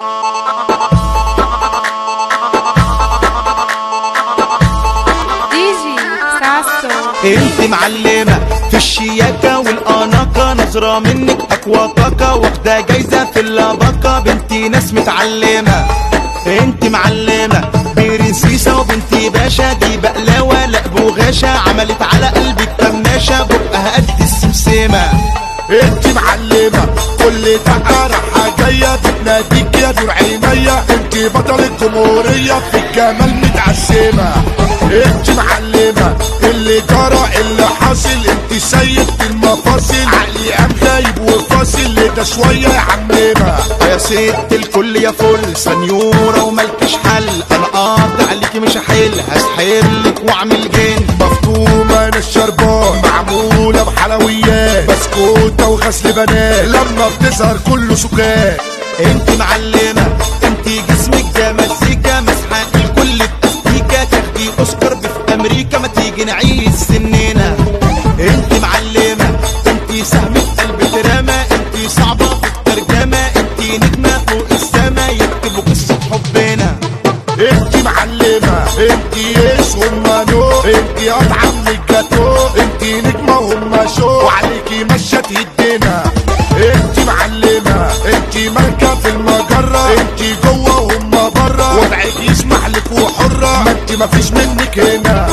ديجي ساسو انت معلمة في الشياكة والاناقة نظرة منك اقوى طاقة واخدة جايزة في اللباقة بنتي ناس متعلمة انت معلمة برنسيسة وبنتي باشا دي بقلاوة لا بوغاشة عملت على قلبك كماشة بقها قد السمسمة انت معلمة كل دقة راحة جاية بتناديك يا نور عينيا انت بطل الجمهورية في الجمال متعسمة انت معلمة اللي جرى اللي حاصل انت سيدة المفاصل عقلي قام غايب وفاصل ده شوية يا عمنا يا ست الكل يا فل سنيورة وملكش حل انا قاطع عليكي مش هحل هسحرلك واعمل جن مفطومة انا الشربان معمولة بحلويات بسكوتة وغسل بنات لما بتظهر كله سكات انت معلمة انت جسمك ده مزيكا مسحة الكل بتستيكا تاخدي اوسكار دي في امريكا ما تيجي نعيش سننا انت معلمة انت سهم في قلب دراما انت صعبة في الترجمة انت نجمة فوق السما يكتبوا قصة حبنا انت معلمة انت ايش هما نو انت اطعم من الجاتو انت نجمة هما شو وعليكي مشت يدينا انت معلمة انت مالكة في المجرة انت جوه وهما برا وضعك يسمح لك وحرة ما انت مفيش منك هنا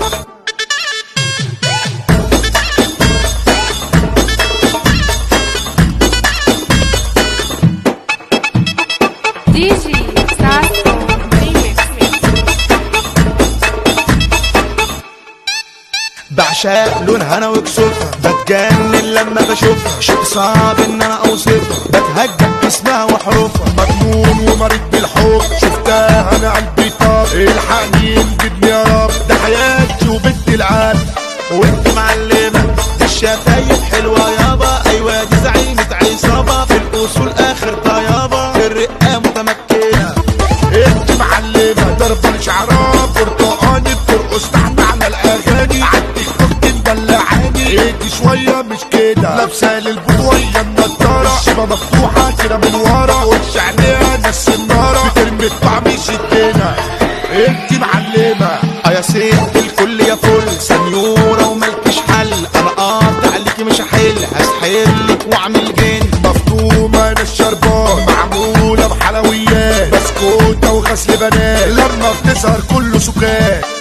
ديجي ساسو ريميكس بعشق لونها انا وكسوفها بتجنن لما بشوفها شيء صعب ان انا اوصفها بتهجد باسمها وحروفها مجنون ومريض بالحب شفتها انا قلبي طاب الحقني انجدني يا رب ده حياتي وبنت العالم وانت معلمة دي الشفايف حلوة يابا ايوه دي زعيمة عصابة في الاصول اخر طيابة في الرقة متمكنة انت معلمة ضربة الشعرات برتقاني بترقص تحت على الاغاني عندك اخت مدلعاني ايدي شوية مش كده لابسة للبطوية النضارة الشبه مفتوحة كده من ورا وش عينيها ناس النارة بترمي الطعم يشدنا انت معلمة اه يا ست الكل يا فل سنيورة وملكش حل انا قاطع عليكي مش هحل هسحرلك واعمل جن مفطومة انا الشربان معمولة بحلويات بسكوتة وغسل بنات لما بتظهر كله سكات